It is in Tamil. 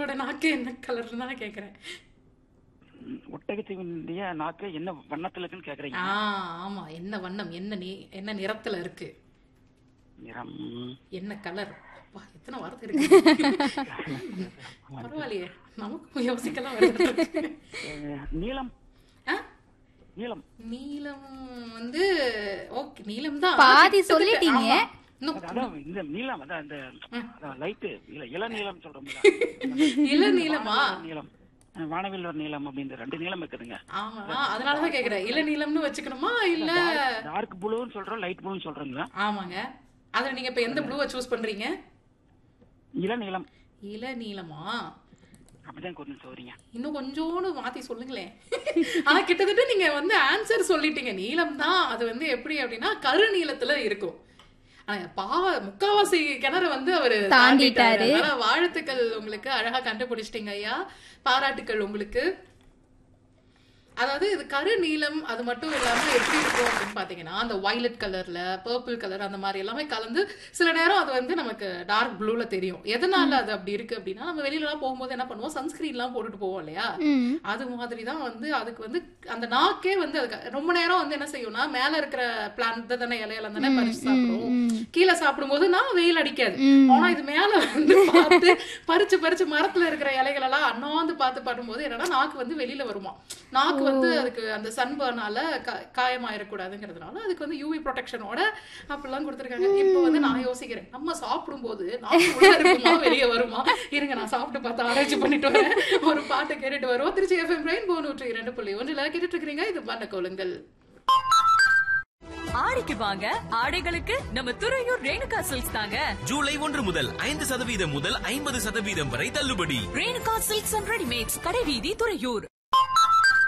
ஒட்டகத்தோட நாக்கு என்ன கலர்னு தான் கேக்குறேன் ம், ஒட்டகத்தினுடைய நாக்கு என்ன வண்ணத்துல இருக்குன்னு கேக்குறீங்க ஆ ஆமா என்ன வண்ணம் என்ன நீ என்ன நிறத்துல இருக்கு நிறம் என்ன கலர் அப்பா எத்தனை வார்த்தை இருக்கு பரவாயில்லையே நமக்கும் யோசிக்கலாம் வருது அஹ், நீலம் ஆ? நீலம் நீலம் வந்து ஓகே நீலம் தான் பாதி சொல்லிட்டீங்க. இன்னும் அது- அதான் இந்த நீலம் அதான் அந்த அதான் லைட்டு இல்ல இளநீலம் சொல்றோம்ல இள நீலமா வானவில் நீலம் அஹ், வானவில் ஒரு நீலம் அப்படின்னு ரெண்டு நீலம் இருக்குதுங்க ஆமா அதனாலதான் கேக்குறேன் இள நீலம்னு வச்சுக்கணுமா இல்ல டார்க் ப்ளூன்னு சொல்றோம் லைட் ப்ளூன்னு சொல்றோங்களா ஆமாங்க அதுல நீங்க இப்ப எந்த ப்ளூவை சூஸ் பண்றீங்க இளநீலம் இள நீலமா அப்படிதான் கொஞ்சம் சொல்றீங்க இன்னும் கொஞ்சோண்டு மாத்தி சொல்லுங்களேன் ஆனா கிட்டத்தட்ட நீங்க வந்து ஆன்சர் சொல்லிட்டீங்க நீலம் தான் அது வந்து எப்படி அப்படின்னா கரு நீளத்துல இருக்கும் ஆனா பாவ முக்காவாசி கிணறு வந்து அவரு தாண்டிட்டாரு. அதனால வாழ்த்துக்கள் உங்களுக்கு அழகா கண்டுபிடிச்சிட்டீங்க ஐயா பாராட்டுக்கள் உங்களுக்கு அதாவது இது கரு நீலம் அது மட்டும் இல்லாம எப்படி இருக்கும் அப்படின்னு பாத்தீங்கன்னா அந்த வயலட் கலர்ல பர்பிள் கலர் அந்த மாதிரி எல்லாமே கலந்து சில நேரம் அது வந்து நமக்கு டார்க் ப்ளூல தெரியும் எதனால அது அப்படி இருக்கு அப்படின்னா நம்ம வெளியில எல்லாம் போகும்போது என்ன பண்ணுவோம் சன்ஸ்கிரீன் எல்லாம் போட்டுட்டு போவோம் இல்லையா ம் அது மாதிரி தான் வந்து அதுக்கு வந்து அந்த நாக்கே வந்து அதுக்கு ரொம்ப நேரம் வந்து என்ன செய்யும்னா மேல இருக்கிற பிளான்ட் தானே இலையில தானே பறிச்சு சாப்பிடுவோம் கீழே சாப்பிடும்போது நான் வெயில் அடிக்காது ஆனா இது மேல வந்து பார்த்து பறிச்சு பறிச்சு மரத்துல இருக்கிற இலைகள் எல்லாம் அண்ணாந்து பார்த்து பாடும்போது என்னன்னா நாக்கு வந்து வெளியில வருமா நாக்கு வந்து அதுக்கு அந்த சன்பர்னால காயமாயிடக்கூடாதுங்கிறதுனால அதுக்கு வந்து யூவி ப்ரொடெக்ஷனோட அப்படிலாம் கொடுத்துருக்காங்க இப்போ வந்து நான் யோசிக்கிறேன் நம்ம சாப்பிடும்போது நாக்கு உள்ள இருக்குமா வெளியே வருமா இருங்க நான் சாப்பிட்டு பார்த்து ஆராய்ச்சி பண்ணிட்டு வரேன் ஒரு பாட்டை கேட்டுட்டு வருவோம் திருச்சி எஃப்எம் ரெயின்போ நூற்றி இரண்டு புள்ளி ஒன்றுல கேட்டுட்டு இருக்கிறீங்க இது பண்ண கோலுங்கள் ஆடிக்கு வாங்க ஆடைகளுக்கு நம்ம துறையூர் ரேணுகா சில்க்ஸ் தாங்க ஜூலை ஒன்று முதல் ஐந்து சதவீதம் முதல் ஐம்பது சதவீதம் வரை தள்ளுபடி ரேணுகா சில்க்ஸ் அண்ட் ரெடிமேட்ஸ் கடைவீதி துறையூர்